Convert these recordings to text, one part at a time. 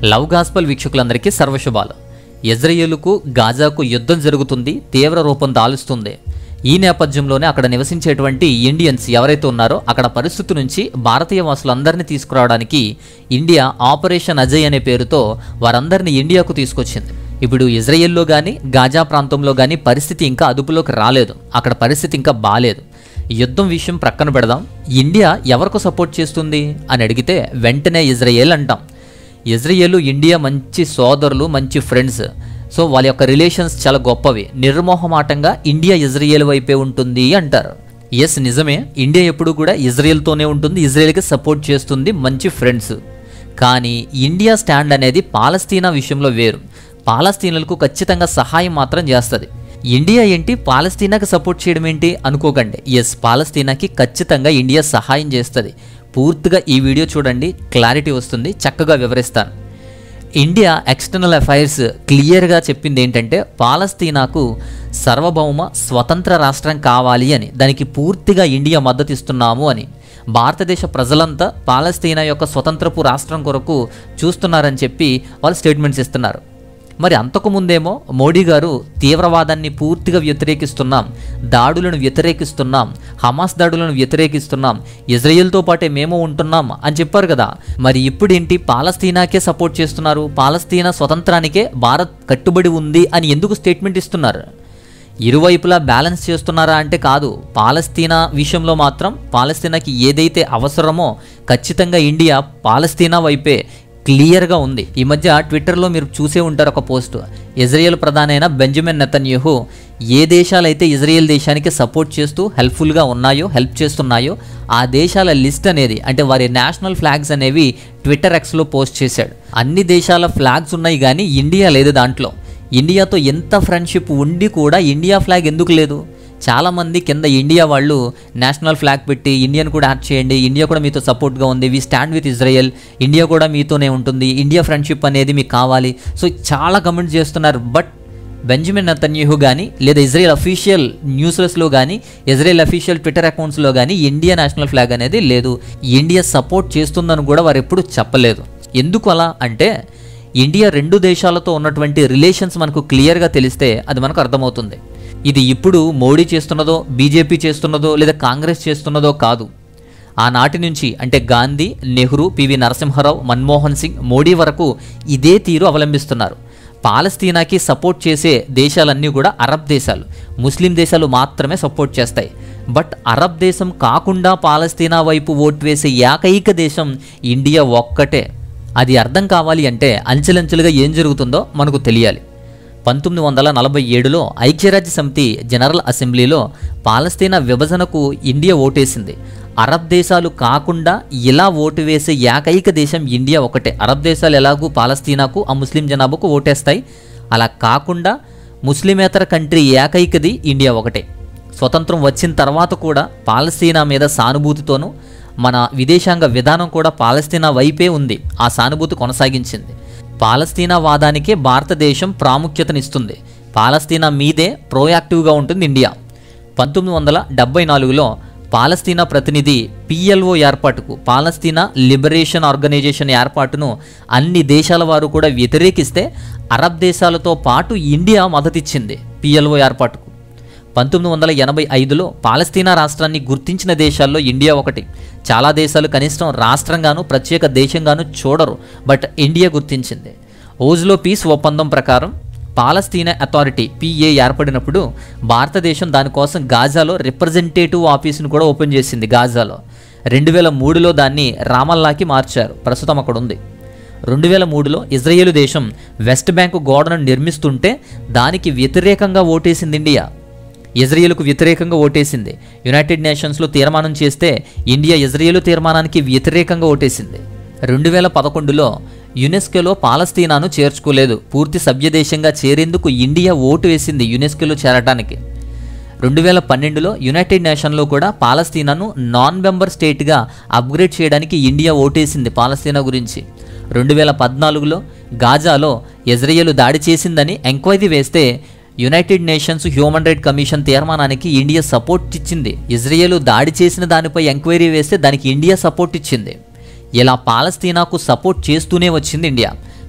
love gospel వీక్షకులందరికీ సర్వశుభాలు ఇజ్రాయేలుకు గాజాకు యుద్ధం జరుగుతుంది తీవ్ర రూపం దాలుస్తుంది ఈ నేపథ్యంలోనే అక్కడ నివసించేటువంటి ఇండియన్స్ ఎవరైతే ఉన్నారో అక్కడ పరిస్థితి నుంచి భారతీయ వాసులందరినీ తీసుకురావడానికి ఇండియా ఆపరేషన్ అజయ్ అనే పేరుతో వారందరినీ ఇండియాకు తీసుకొచ్చింది ఇప్పుడు ఇజ్రాయెల్లో కానీ గాజా ప్రాంతంలో కానీ పరిస్థితి ఇంకా అదుపులోకి రాలేదు అక్కడ పరిస్థితి ఇంకా బాలేదు యుద్ధం విషయం ప్రక్కన పెడదాం ఇండియా ఎవరికి సపోర్ట్ చేస్తుంది అని అడిగితే వెంటనే ఇజ్రాయెల్ అంటాం ఇజ్రాయేల్ ఇండియా మంచి సోదరులు మంచి ఫ్రెండ్స్ సో వాళ్ళ యొక్క రిలేషన్స్ చాలా గొప్పవి నిర్మోహమాటంగా ఇండియా ఇజ్రాయేల్ వైపే ఉంటుంది అంటారు ఎస్ నిజమే ఇండియా ఎప్పుడు కూడా ఇజ్రాయెల్తోనే ఉంటుంది ఇజ్రాయెల్కి సపోర్ట్ చేస్తుంది మంచి ఫ్రెండ్స్ కానీ ఇండియా స్టాండ్ అనేది పాలస్తీనా విషయంలో వేరు పాలస్తీనులకు ఖచ్చితంగా సహాయం మాత్రం చేస్తుంది ఇండియా ఏంటి పాలస్తీనాకి సపోర్ట్ చేయడం ఏంటి అనుకోకండి ఎస్ పాలస్తీనాకి ఖచ్చితంగా ఇండియా సహాయం చేస్తుంది పూర్తిగా ఈ వీడియో చూడండి క్లారిటీ వస్తుంది చక్కగా వివరిస్తాను ఇండియా ఎక్స్టర్నల్ అఫైర్స్ క్లియర్గా చెప్పింది ఏంటంటే పాలస్తీనాకు సార్వభౌమ స్వతంత్ర రాష్ట్రం కావాలి అని దానికి పూర్తిగా ఇండియా మద్దతు ఇస్తున్నాము అని భారతదేశ ప్రజలంతా పాలస్తీనా యొక్క స్వతంత్రపు రాష్ట్రం కొరకు చూస్తున్నారని చెప్పి వాళ్ళు స్టేట్మెంట్స్ ఇస్తున్నారు మరి అంతకు ముందేమో మోడీ గారు తీవ్రవాదాన్ని పూర్తిగా వ్యతిరేకిస్తున్నాం దాడులను వ్యతిరేకిస్తున్నాం హమాస్ దాడులను వ్యతిరేకిస్తున్నాం ఇజ్రాయెల్తో పాటే మేము ఉంటున్నాం అని చెప్పారు కదా మరి ఇప్పుడేంటి పాలస్తీనాకే సపోర్ట్ చేస్తున్నారు పాలస్తీనా స్వతంత్రానికే భారత్ కట్టుబడి ఉంది అని ఎందుకు స్టేట్మెంట్ ఇస్తున్నారు ఇరువైపులా బ్యాలెన్స్ చేస్తున్నారా అంటే కాదు పాలస్తీనా విషయంలో మాత్రం పాలస్తీనాకి ఏదైతే అవసరమో ఖచ్చితంగా ఇండియా పాలస్తీనా వైపే క్లియర్గా ఉంది ఈ మధ్య ట్విట్టర్లో మీరు చూసే ఉంటారు ఒక పోస్ట్ ఇజ్రాయెల్ ప్రధానైన బెంజమిన్ నెతన్యహు ఏ దేశాలైతే ఇజ్రాయెల్ దేశానికి సపోర్ట్ చేస్తూ హెల్ప్ఫుల్గా ఉన్నాయో హెల్ప్ చేస్తున్నాయో ఆ దేశాల లిస్ట్ అనేది అంటే వారి నేషనల్ ఫ్లాగ్స్ అనేవి ట్విట్టర్ ఎక్స్లో పోస్ట్ చేశాడు అన్ని దేశాల ఫ్లాగ్స్ ఉన్నాయి కానీ ఇండియా లేదు దాంట్లో ఇండియాతో ఎంత ఫ్రెండ్షిప్ ఉండి కూడా ఇండియా ఫ్లాగ్ ఎందుకు లేదు చాలామంది కింద ఇండియా వాళ్ళు నేషనల్ ఫ్లాగ్ పెట్టి ఇండియన్ కూడా యాడ్ చేయండి ఇండియా కూడా మీతో సపోర్ట్గా ఉంది we stand with Israel India కూడా మీతోనే ఉంటుంది ఇండియా ఫ్రెండ్షిప్ అనేది మీకు కావాలి సో చాలా కమెంట్ చేస్తున్నారు బట్ బెంజమిన్ నతన్యూహు కానీ లేదా ఇజ్రాయెల్ అఫీషియల్ న్యూస్లెస్లో కానీ ఇజ్రాయెల్ అఫీషియల్ ట్విట్టర్ అకౌంట్స్లో కానీ ఇండియా నేషనల్ ఫ్లాగ్ అనేది లేదు ఇండియా సపోర్ట్ చేస్తుందని కూడా వారు ఎప్పుడు చెప్పలేదు ఎందుకు అలా అంటే ఇండియా రెండు దేశాలతో ఉన్నటువంటి రిలేషన్స్ మనకు క్లియర్గా తెలిస్తే అది మనకు అర్థమవుతుంది ఇది ఇప్పుడు మోడీ చేస్తున్నదో బీజేపీ చేస్తున్నదో లేదా కాంగ్రెస్ చేస్తున్నదో కాదు ఆనాటి నుంచి అంటే గాంధీ నెహ్రూ పివి నరసింహారావు మన్మోహన్ సింగ్ మోడీ వరకు ఇదే తీరు అవలంబిస్తున్నారు పాలస్తీనాకి సపోర్ట్ చేసే దేశాలన్నీ కూడా అరబ్ దేశాలు ముస్లిం దేశాలు మాత్రమే సపోర్ట్ చేస్తాయి బట్ అరబ్ దేశం కాకుండా పాలస్తీనా వైపు ఓటు వేసే ఏకైక దేశం ఇండియా ఒక్కటే అది అర్థం కావాలి అంటే అంచెలంచెలుగా ఏం జరుగుతుందో మనకు తెలియాలి పంతొమ్మిది వందల నలభై ఏడులో ఐక్యరాజ్య సమితి జనరల్ అసెంబ్లీలో పాలస్తీనా విభజనకు ఇండియా ఓటేసింది అరబ్ దేశాలు కాకుండా ఇలా ఓటు వేసే ఏకైక దేశం ఇండియా ఒకటే అరబ్ దేశాలు ఎలాగూ పాలస్తీనాకు ఆ ముస్లిం జనాభాకు ఓటేస్తాయి అలా కాకుండా ముస్లిమేతర కంట్రీ ఏకైకది ఇండియా ఒకటే స్వతంత్రం వచ్చిన తర్వాత కూడా పాలస్తీనా మీద సానుభూతితోనూ మన విదేశాంగ విధానం కూడా పాలస్తీనా వైపే ఉంది ఆ సానుభూతి కొనసాగించింది పాలస్తీనా వాదానికే భారతదేశం ప్రాముఖ్యతనిస్తుంది పాలస్తీనా మీదే ప్రోయాక్టివ్గా ఉంటుంది ఇండియా పంతొమ్మిది వందల డెబ్బై నాలుగులో పాలస్తీనా ప్రతినిధి పిఎల్ఓ ఏర్పాటుకు పాలస్తీనా లిబరేషన్ ఆర్గనైజేషన్ ఏర్పాటును అన్ని దేశాల వారు కూడా వ్యతిరేకిస్తే అరబ్ దేశాలతో పాటు ఇండియా మద్దతిచ్చింది పిఎల్ఓ ఏర్పాటుకు పంతొమ్మిది వందల ఎనభై ఐదులో పాలస్తీనా రాష్ట్రాన్ని గుర్తించిన దేశాల్లో ఇండియా ఒకటి చాలా దేశాలు కనిష్టం రాష్ట్రంగాను ప్రత్యేక దేశంగాను చూడరు బట్ ఇండియా గుర్తించింది ఓజ్లో పీస్ ఒప్పందం ప్రకారం పాలస్తీనా అథారిటీ పిఏ ఏర్పడినప్పుడు భారతదేశం దానికోసం గాజాలో రిప్రజెంటేటివ్ ఆఫీసును కూడా ఓపెన్ చేసింది గాజాలో రెండు వేల మూడులో దాన్ని రామల్లాకి మార్చారు ప్రస్తుతం అక్కడ ఉంది రెండు వేల మూడులో ఇజ్రాయేల్ దేశం వెస్ట్ బ్యాంకు గోడను నిర్మిస్తుంటే దానికి వ్యతిరేకంగా ఓటేసింది ఇండియా ఇజ్రాయేల్కు వ్యతిరేకంగా ఓటేసింది యునైటెడ్ నేషన్స్లో తీర్మానం చేస్తే ఇండియా ఇజ్రాయేల్ తీర్మానానికి వ్యతిరేకంగా ఓటేసింది రెండు వేల పదకొండులో యునెస్కోలో పాలస్తీనాను చేర్చుకోలేదు పూర్తి సభ్యదేశంగా చేరేందుకు ఇండియా ఓటు వేసింది యునెస్కోలో చేరటానికి రెండు వేల పన్నెండులో యునైటెడ్ నేషన్లో కూడా పాలస్తీనాను నాన్ మెంబర్ స్టేట్గా అప్గ్రేడ్ చేయడానికి ఇండియా ఓటేసింది పాలస్తీనా గురించి రెండు వేల పద్నాలుగులో గాజాలో ఇజ్రాయేల్ దాడి చేసిందని ఎంక్వైరీ వేస్తే United Nations human right commission తీర్మానానికి ఇండియా సపోర్ట్ ఇచ్చింది ఇజ్రాయేల్ దాడి చేసిన దానిపై ఎంక్వైరీ వేస్తే దానికి ఇండియా సపోర్ట్ ఇచ్చింది ఇలా పాలస్తీనాకు సపోర్ట్ చేస్తూనే వచ్చింది ఇండియా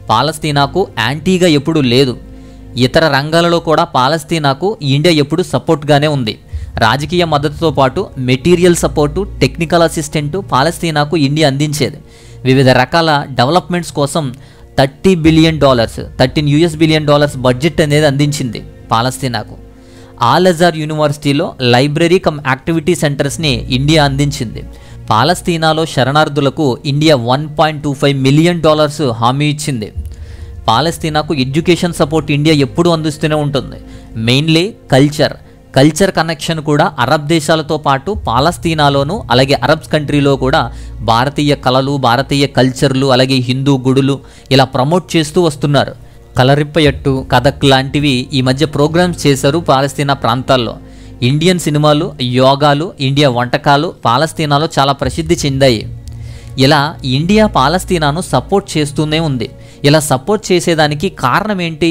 పాలస్తీనాకు యాంటీగా ఎప్పుడూ లేదు ఇతర రంగాలలో కూడా పాలస్తీనాకు ఇండియా ఎప్పుడూ సపోర్ట్గానే ఉంది రాజకీయ మద్దతుతో పాటు మెటీరియల్ సపోర్టు టెక్నికల్ అసిస్టెంటు పాలస్తీనాకు ఇండియా అందించేది వివిధ రకాల డెవలప్మెంట్స్ కోసం thirty billion dollars thirteen US billion dollars budget అనేది అందించింది పాలస్తీనాకు ఆల్ అజార్ యూనివర్సిటీలో లైబ్రరీ కమ్ యాక్టివిటీ సెంటర్స్ని ఇండియా అందించింది పాలస్తీనాలో శరణార్థులకు India one point two five million dollars హామీ ఇచ్చింది పాలస్తీనాకు ఎడ్యుకేషన్ సపోర్ట్ ఇండియా ఎప్పుడూ అందిస్తూనే ఉంటుంది మెయిన్లీ కల్చర్ కల్చర్ కనెక్షన్ కూడా అరబ్ దేశాలతో పాటు పాలస్తీనాలోను అలాగే అరబ్స్ కంట్రీలో కూడా భారతీయ కళలు భారతీయ కల్చర్లు అలాగే హిందూ గుడులు ఇలా ప్రమోట్ చేస్తూ వస్తున్నారు కలరిప్పయట్టు కథక్ లాంటివి ఈ మధ్య ప్రోగ్రామ్స్ చేశారు పాలస్తీనా ప్రాంతాల్లో ఇండియన్ సినిమాలు యోగాలు ఇండియా వంటకాలు పాలస్తీనాలో చాలా ప్రసిద్ధి చెందాయి ఇలా ఇండియా పాలస్తీనాను సపోర్ట్ చేస్తూనే ఉంది ఇలా సపోర్ట్ చేసేదానికి కారణం ఏంటి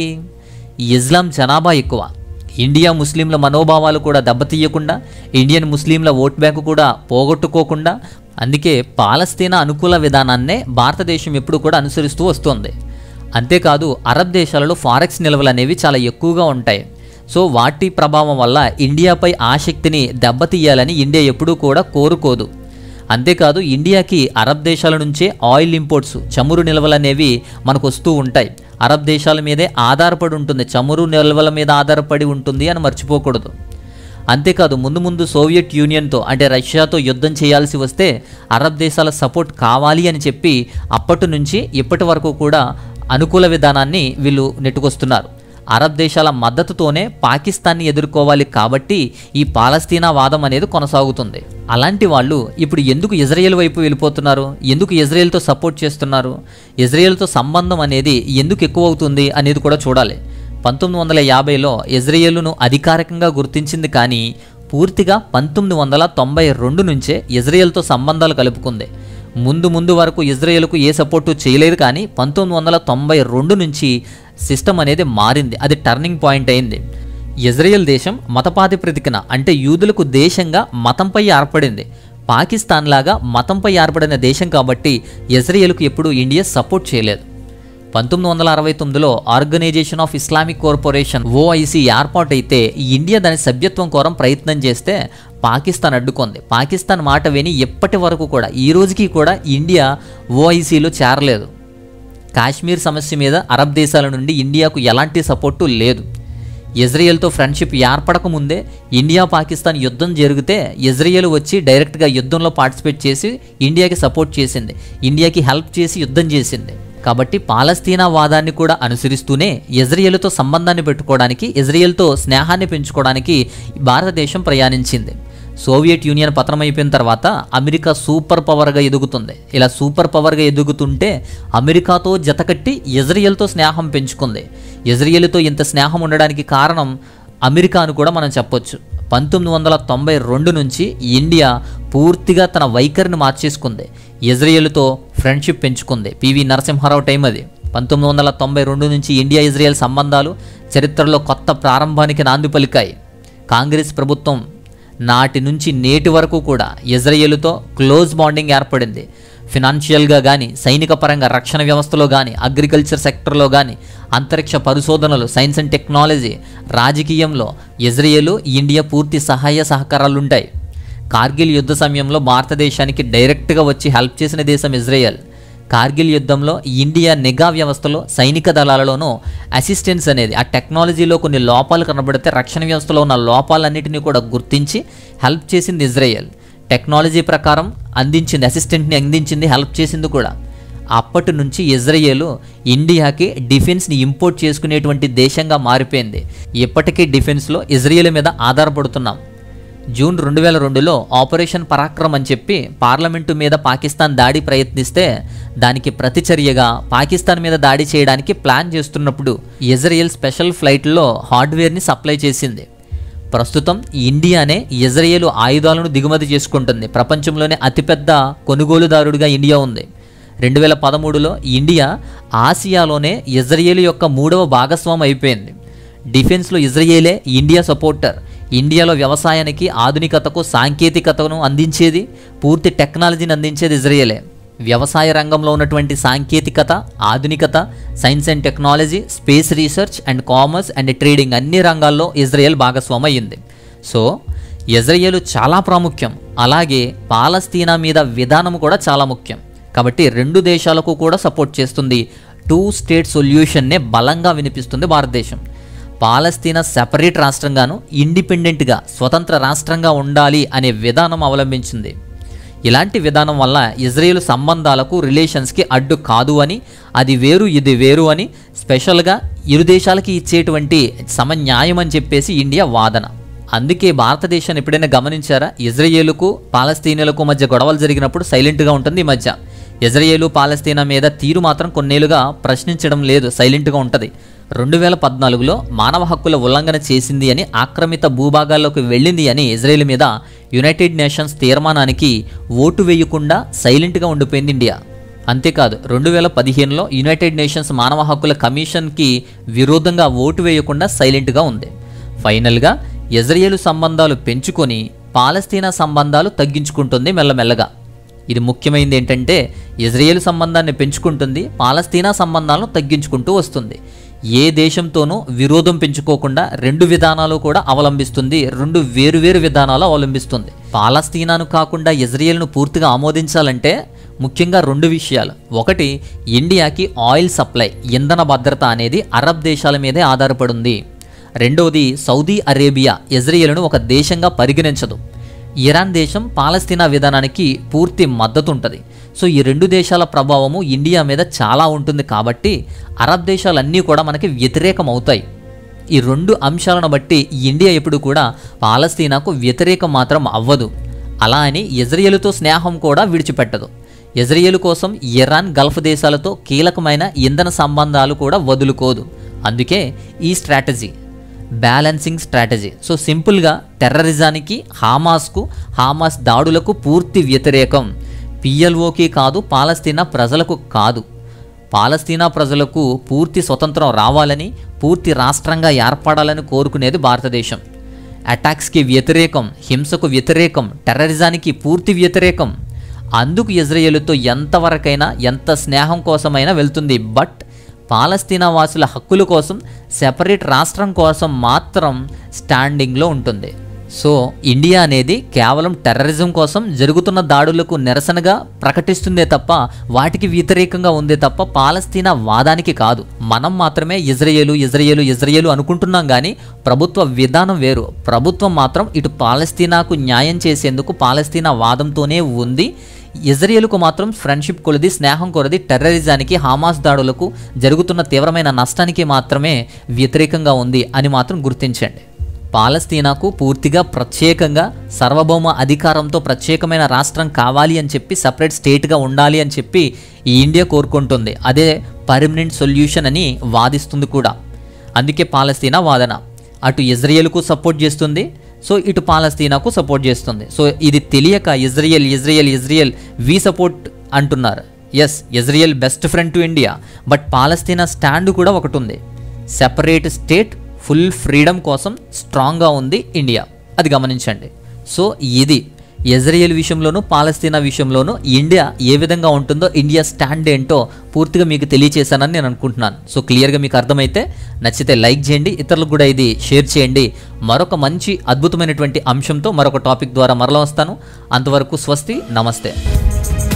ఇస్లాం జనాభా ఎక్కువ ఇండియా ముస్లింల మనోభావాలు కూడా దెబ్బతీయకుండా ఇండియన్ ముస్లింల ఓట్ బ్యాంకు కూడా పోగొట్టుకోకుండా అందుకే పాలస్తీనా అనుకూల విధానాన్నే భారతదేశం ఎప్పుడు కూడా అనుసరిస్తూ వస్తోంది అంతేకాదు అరబ్ దేశాలలో ఫారెక్స్ నిల్వలు అనేవి చాలా ఎక్కువగా ఉంటాయి సో వాటి ప్రభావం వల్ల ఇండియాపై ఆసక్తిని దెబ్బతీయాలని ఇండియా ఎప్పుడూ కూడా కోరుకోదు అంతేకాదు ఇండియాకి అరబ్ దేశాల నుంచే ఆయిల్ ఇంపోర్ట్స్ చమురు నిల్వలు అనేవి మనకు వస్తూ ఉంటాయి అరబ్ దేశాల మీదే ఆధారపడి ఉంటుంది చమురు నిల్వల మీద ఆధారపడి ఉంటుంది అని మర్చిపోకూడదు అంతేకాదు ముందు ముందు సోవియట్ యూనియన్తో అంటే రష్యాతో యుద్ధం చేయాల్సి వస్తే అరబ్ దేశాల సపోర్ట్ కావాలి అని చెప్పి అప్పటి నుంచి ఇప్పటి వరకు కూడా అనుకూల విధానాన్ని వీళ్ళు నెట్టుకొస్తున్నారు అరబ్ దేశాల మద్దతుతోనే పాకిస్తాన్ని ఎదుర్కోవాలి కాబట్టి ఈ పాలస్తీనా వాదం అనేది కొనసాగుతుంది అలాంటి వాళ్ళు ఇప్పుడు ఎందుకు ఇజ్రాయెల్ వైపు వెళ్ళిపోతున్నారు ఎందుకు ఇజ్రాయెల్తో సపోర్ట్ చేస్తున్నారు ఇజ్రాయెల్తో సంబంధం అనేది ఎందుకు ఎక్కువ అవుతుంది అనేది కూడా చూడాలి పంతొమ్మిది వందల యాభైలో ఇజ్రాయేలును అధికారికంగా గుర్తించింది కానీ పూర్తిగా పంతొమ్మిది వందల తొంభై రెండు నుంచే ఇజ్రాయెల్తో సంబంధాలు కలుపుకుంది ముందు ముందు వరకు ఇజ్రాయెల్కు ఏ సపోర్టు చేయలేదు కానీ పంతొమ్మిది వందల తొంభై రెండు నుంచి సిస్టమ్ అనేది మారింది అది టర్నింగ్ పాయింట్ అయింది ఇజ్రాయెల్ దేశం మతపాతిప్రతికన అంటే యూదులకు దేశంగా మతంపై ఏర్పడింది పాకిస్తాన్ లాగా మతంపై ఏర్పడిన దేశం కాబట్టి ఇజ్రాయెల్కు ఎప్పుడూ ఇండియా సపోర్ట్ చేయలేదు పంతొమ్మిది వందల అరవై తొమ్మిదిలో organisation of Islamic corporation OIC ఏర్పాటైతే ఇండియా దాని సభ్యత్వం కోరం ప్రయత్నం చేస్తే పాకిస్తాన్ అడ్డుకుంది పాకిస్తాన్ మాట విని ఎప్పటి వరకు కూడా ఈ రోజుకి కూడా ఇండియా ఓఐసిలో చేరలేదు కాశ్మీర్ సమస్య మీద అరబ్ దేశాల నుండి ఇండియాకు ఎలాంటి సపోర్టు లేదు ఇజ్రాయెల్తో ఫ్రెండ్షిప్ ఏర్పడక ముందే ఇండియా పాకిస్తాన్ యుద్ధం జరిగితే ఇజ్రాయెల్ వచ్చి డైరెక్ట్గా యుద్ధంలో పార్టిసిపేట్ చేసి ఇండియాకి సపోర్ట్ చేసింది ఇండియాకి హెల్ప్ చేసి యుద్ధం చేసింది కాబట్టి పాలస్తీనా వాదాన్ని కూడా అనుసరిస్తూనే ఇజ్రాయెల్తో సంబంధాన్ని పెట్టుకోవడానికి ఇజ్రాయెల్తో స్నేహాన్ని పెంచుకోవడానికి భారతదేశం ప్రయాణించింది సోవియట్ యూనియన్ పతనమైపోయిన తర్వాత అమెరికా సూపర్ పవర్గా ఎదుగుతుంది ఇలా సూపర్ పవర్గా ఎదుగుతుంటే అమెరికాతో జతకట్టి ఇజ్రాయెల్తో స్నేహం పెంచుకుంది ఇజ్రాయెల్తో ఇంత స్నేహం ఉండడానికి కారణం అమెరికా అని కూడా మనం చెప్పొచ్చు పంతొమ్మిది వందల తొంభై రెండు నుంచి ఇండియా పూర్తిగా తన వైఖరిని మార్చేసుకుంది ఇజ్రాయెల్తో ఫ్రెండ్షిప్ పెంచుకుంది పివి నరసింహారావు టైం అది పంతొమ్మిది వందల తొంభై రెండు నుంచి ఇండియా ఇజ్రాయెల్ సంబంధాలు చరిత్రలో కొత్త ప్రారంభానికి నాంది పలికాయి కాంగ్రెస్ ప్రభుత్వం నాటి నుంచి నేటి వరకు కూడా ఇజ్రాయెల్తో క్లోజ్ బాండింగ్ ఏర్పడింది ఫినాన్షియల్గా కానీ సైనిక పరంగా రక్షణ వ్యవస్థలో కానీ అగ్రికల్చర్ సెక్టర్లో కానీ అంతరిక్ష పరిశోధనలు సైన్స్ అండ్ టెక్నాలజీ రాజకీయంలో ఇజ్రాయెల్ ఇండియా పూర్తి సహాయ సహకారాలు ఉంటాయి కార్గిల్ యుద్ధ సమయంలో భారతదేశానికి డైరెక్ట్గా వచ్చి హెల్ప్ చేసిన దేశం ఇజ్రాయెల్ కార్గిల్ యుద్ధంలో ఇండియా నిఘా వ్యవస్థలో సైనిక దళాలలోనూ అసిస్టెన్స్ అనేది ఆ టెక్నాలజీలో కొన్ని లోపాలు కనబడితే రక్షణ వ్యవస్థలో ఉన్న లోపాలన్నిటినీ కూడా గుర్తించి హెల్ప్ చేసింది ఇజ్రాయెల్ టెక్నాలజీ ప్రకారం అందించింది అసిస్టెంట్ని అందించింది హెల్ప్ చేసింది కూడా అప్పటి నుంచి ఇజ్రాయేల్ ఇండియాకి డిఫెన్స్ని ఇంపోర్ట్ చేసుకునేటువంటి దేశంగా మారిపోయింది ఇప్పటికీ డిఫెన్స్లో ఇజ్రాయేల్ మీద ఆధారపడుతున్నాం జూన్ రెండు వేల రెండులో ఆపరేషన్ పరాక్రమ్ అని చెప్పి పార్లమెంటు మీద పాకిస్తాన్ దాడి ప్రయత్నిస్తే దానికి ప్రతిచర్యగా పాకిస్తాన్ మీద దాడి చేయడానికి ప్లాన్ చేస్తున్నప్పుడు ఇజ్రాయెల్ స్పెషల్ ఫ్లైట్లో హార్డ్వేర్ని సప్లై చేసింది ప్రస్తుతం ఇండియానే ఇజ్రాయేల్ ఆయుధాలను దిగుమతి చేసుకుంటుంది ప్రపంచంలోనే అతిపెద్ద కొనుగోలుదారుడిగా ఇండియా ఉంది రెండు వేల పదమూడులో ఇండియా ఆసియాలోనే ఇజ్రాయేల్ యొక్క మూడవ భాగస్వామి అయిపోయింది డిఫెన్స్లో ఇజ్రాయేలే ఇండియా సపోర్టర్ ఇండియాలో వ్యవసాయానికి ఆధునికతకు సాంకేతికతను అందించేది పూర్తి టెక్నాలజీని అందించేది ఇజ్రాయేలే వ్యవసాయ రంగంలో ఉన్నటువంటి సాంకేతికత ఆధునికత science and technology space research and commerce and trading అన్ని రంగాల్లో ఇజ్రాయెల్ భాగస్వామి అయ్యింది సో ఇజ్రాయెల్ చాలా ప్రాముఖ్యం అలాగే పాలస్తీనా మీద విధానం కూడా చాలా ముఖ్యం కాబట్టి రెండు దేశాలకు కూడా సపోర్ట్ చేస్తుంది టూ స్టేట్ సొల్యూషన్నే బలంగా వినిపిస్తుంది భారతదేశం పాలస్తీనా సెపరేట్ రాష్ట్రంగాను ఇండిపెండెంట్గా స్వతంత్ర రాష్ట్రంగా ఉండాలి అనే విధానం అవలంబించింది ఇలాంటి విధానం వల్ల ఇజ్రాయేల్ సంబంధాలకు రిలేషన్స్కి అడ్డు కాదు అని అది వేరు ఇది వేరు అని స్పెషల్గా ఇరు దేశాలకి ఇచ్చేటువంటి సమన్యాయం అని చెప్పేసి ఇండియా వాదన అందుకే భారతదేశాన్ని ఎప్పుడైనా గమనించారా ఇజ్రాయేలుకు పాలస్తీనిలకు మధ్య గొడవలు జరిగినప్పుడు సైలెంట్గా ఉంటుంది ఈ మధ్య ఇజ్రాయేలు పాలస్తీనా మీద తీరు మాత్రం కొన్నేళ్లుగా ప్రశ్నించడం లేదు సైలెంట్గా ఉంటుంది రెండు వేల పద్నాలుగులో మానవ హక్కుల ఉల్లంఘన చేసింది అని ఆక్రమిత భూభాగాల్లోకి వెళ్ళింది అని ఇజ్రాయెల్ మీద యునైటెడ్ నేషన్స్ తీర్మానానికి ఓటు వేయకుండా సైలెంట్గా ఉండిపోయింది ఇండియా అంతేకాదు రెండు వేల పదిహేనులో యునైటెడ్ నేషన్స్ మానవ హక్కుల కమిషన్కి విరోధంగా ఓటు వేయకుండా సైలెంట్గా ఉంది ఫైనల్గా ఇజ్రాయేలు సంబంధాలు పెంచుకొని పాలస్తీనా సంబంధాలు తగ్గించుకుంటుంది మెల్లమెల్లగా ఇది ముఖ్యమైనది ఏంటంటే ఇజ్రాయేల్ సంబంధాన్ని పెంచుకుంటుంది పాలస్తీనా సంబంధాలను తగ్గించుకుంటూ వస్తుంది ఏ దేశంతోనూ విరోధం పెంచుకోకుండా రెండు విధానాలు కూడా అవలంబిస్తుంది రెండు వేరువేరు విధానాలు అవలంబిస్తుంది పాలస్తీనాను కాకుండా ఇజ్రాయేల్ను పూర్తిగా ఆమోదించాలంటే ముఖ్యంగా రెండు విషయాలు ఒకటి ఇండియాకి ఆయిల్ సప్లై ఇంధన భద్రత అనేది అరబ్ దేశాల మీదే ఆధారపడింది రెండవది సౌదీ అరేబియా ఇజ్రాయేల్ను ఒక దేశంగా పరిగణించదు ఇరాన్ దేశం పాలస్తీనా విధానానికి పూర్తి మద్దతు ఉంటుంది సో ఈ రెండు దేశాల ప్రభావము ఇండియా మీద చాలా ఉంటుంది కాబట్టి అరబ్ దేశాలన్నీ కూడా మనకి వ్యతిరేకం అవుతాయి ఈ రెండు అంశాలను బట్టి ఇండియా ఎప్పుడు కూడా పాలస్తీనాకు వ్యతిరేకం మాత్రం అవ్వదు అలా అని ఇజ్రాయేలుతో స్నేహం కూడా విడిచిపెట్టదు ఇజ్రాయేల్ కోసం ఇరాన్ గల్ఫ్ దేశాలతో కీలకమైన ఇంధన సంబంధాలు కూడా వదులుకోదు అందుకే ఈ స్ట్రాటజీ బ్యాలెన్సింగ్ స్ట్రాటజీ సో సింపుల్గా టెర్రరిజానికి హామాస్కు హామాస్ దాడులకు పూర్తి వ్యతిరేకం పిఎల్ఓకి కాదు పాలస్తీనా ప్రజలకు కాదు పాలస్తీనా ప్రజలకు పూర్తి స్వతంత్రం రావాలని పూర్తి రాష్ట్రంగా ఏర్పడాలని కోరుకునేది భారతదేశం అటాక్స్కి వ్యతిరేకం హింసకు వ్యతిరేకం టెర్రరిజానికి పూర్తి వ్యతిరేకం అందుకు ఇజ్రాయేలుతో ఎంతవరకైనా ఎంత స్నేహం కోసమైనా వెళ్తుంది బట్ పాలస్తీనా వాసుల హక్కుల కోసం సెపరేట్ రాష్ట్రం కోసం మాత్రం స్టాండింగ్లో ఉంటుంది సో ఇండియా అనేది కేవలం టెర్రరిజం కోసం జరుగుతున్న దాడులకు నిరసనగా ప్రకటిస్తుందే తప్ప వాటికి వ్యతిరేకంగా ఉందే తప్ప పాలస్తీనా వాదానికి కాదు మనం మాత్రమే ఇజ్రాయేలు ఇజ్రాయేలు ఇజ్రాయేలు అనుకుంటున్నాం కానీ ప్రభుత్వ విధానం వేరు ప్రభుత్వం మాత్రం ఇటు పాలస్తీనాకు న్యాయం చేసేందుకు పాలస్తీనా వాదంతోనే ఉంది ఇజ్రాయేల్కు మాత్రం ఫ్రెండ్షిప్ కొలది స్నేహం కొలది టెర్రరిజానికి హామాస్ దాడులకు జరుగుతున్న తీవ్రమైన నష్టానికి మాత్రమే వ్యతిరేకంగా ఉంది అని మాత్రం గుర్తించండి పాలస్తీనాకు పూర్తిగా ప్రత్యేకంగా సార్వభౌమ అధికారంతో ప్రత్యేకమైన రాష్ట్రం కావాలి అని చెప్పి సపరేట్ స్టేట్గా ఉండాలి అని చెప్పి ఈ ఇండియా కోరుకుంటుంది అదే పర్మనెంట్ సొల్యూషన్ అని వాదిస్తుంది కూడా అందుకే పాలస్తీనా వాదన అటు ఇజ్రాయేల్కు సపోర్ట్ చేస్తుంది సో ఇటు పాలస్తీనాకు సపోర్ట్ చేస్తుంది సో ఇది తెలియక Israel Israel Israel we support అంటున్నారు yes Israel best friend to India but Palestine stand కూడా ఒకటి ఉంది సెపరేట్ స్టేట్ ఫుల్ ఫ్రీడమ్ కోసం స్ట్రాంగ్గా ఉంది ఇండియా అది గమనించండి సో ఇది ఇజ్రాయెల్ విషయంలోనూ పాలస్తీనా విషయంలోనూ ఇండియా ఏ విధంగా ఉంటుందో ఇండియా స్టాండ్ ఏంటో పూర్తిగా మీకు తెలియచేశానని నేను అనుకుంటున్నాను సో క్లియర్గా మీకు అర్థమైతే నచ్చితే లైక్ చేయండి ఇతరులకు కూడా ఇది షేర్ చేయండి మరొక మంచి అద్భుతమైనటువంటి అంశంతో మరొక టాపిక్ ద్వారా మరల వస్తాను అంతవరకు స్వస్తి నమస్తే